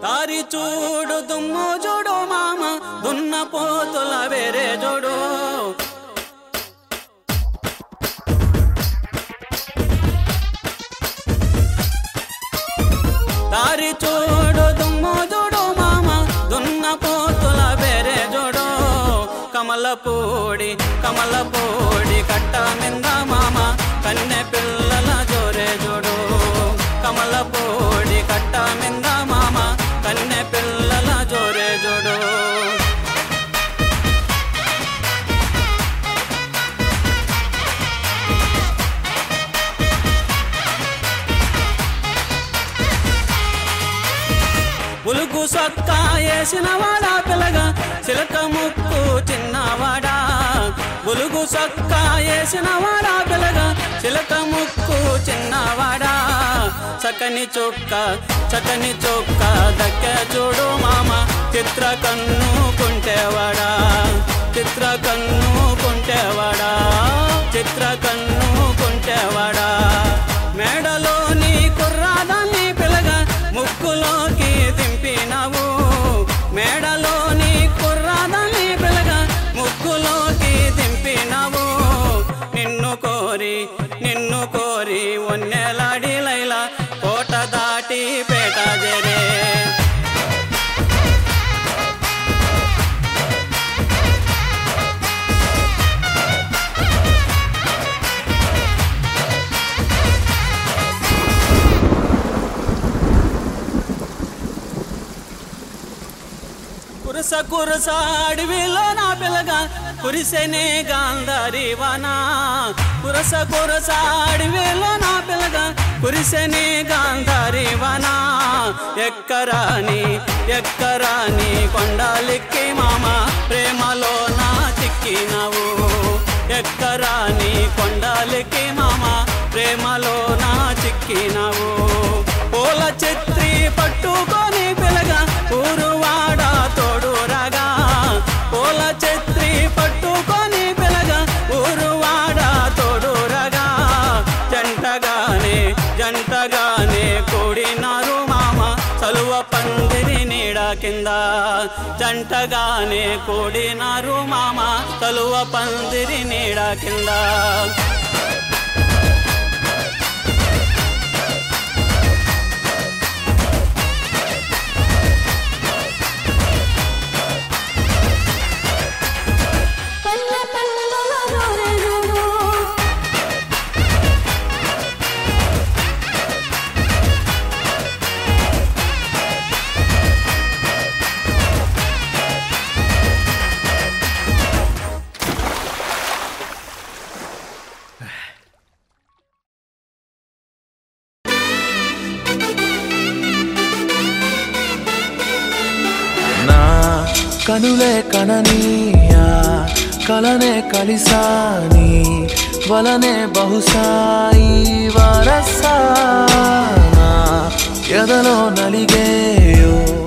దారి చూడు దుమ్ము చూడు మామ దున్న పోతుల వేరే చూడు దారి చూడు దుమ్ము చూడు మామ దున్న పోతుల వేరే చూడు కమలపూడి కమలపూడి కట్ట మింద మామ కన్నె పిల్లల జోరే చూడు కమలపూడి కట్ట మింద మామ కన్నె పిల్లల జోరే చూడు ఉలుగు సొక్క వేసిన వాడా పిల్లగా చిలక ముక్కు చిన్నవాడా ఉలుగు సొక్క వేసిన వాడా పిల్లగా చిలక ముక్కు చిన్నవాడా చక్కని చొక్క చక్కని చొక్క దక్క చూడు మామ చిత్ర కన్ను కుంటేవాడా చిత్ర కన్ను కుంటేవాడా చిత్ర కన్ను కుంటేవాడా మేడలోని కుర్రాదాన్ని పిల్లగా ముక్కులోకి దింపినవు మేడలోని కుర్రాదాన్ని పిల్లగా ముక్కులోకి దింపినవు నిన్ను కోరి నిన్ను కోరి ఒన్నెలాడి లైలా కోట దాటి పేట జరే కురస కురస అడవిలో నా పిల్లగా కురిసెనే గాంధారి వానా కురస కురస అడవిలో నా పిల్లగా కురిసెనే గాంధారి వానా ఎక్కరాని ఎక్కరాని కొండాలిక్కి మామ ప్రేమలో నా చిక్కినవు ఎక్కరాని కొండాలిక్కి మామ ప్రేమలో నా చిక్కినవు పూల చిత్రి పట్టుకొని పిలగా ఊరువాడ తోడు రాగా పూల చిత్రి పట్టుకొని పిలగా ఊరువాడ తోడు రాగా జంటగానే జంటగానే కూడినారు మామ చలువ పందిరి నీడ కింద జంటగానే కూడినారు మామ చలువ పందిరి నీడ కింద పల్లె పల్లెలో జోరెనుడు నా కనులే కననీయా కలనే కలిసాని వలనే బహుశాయి వరసా నా ఎదలో నలిగేయో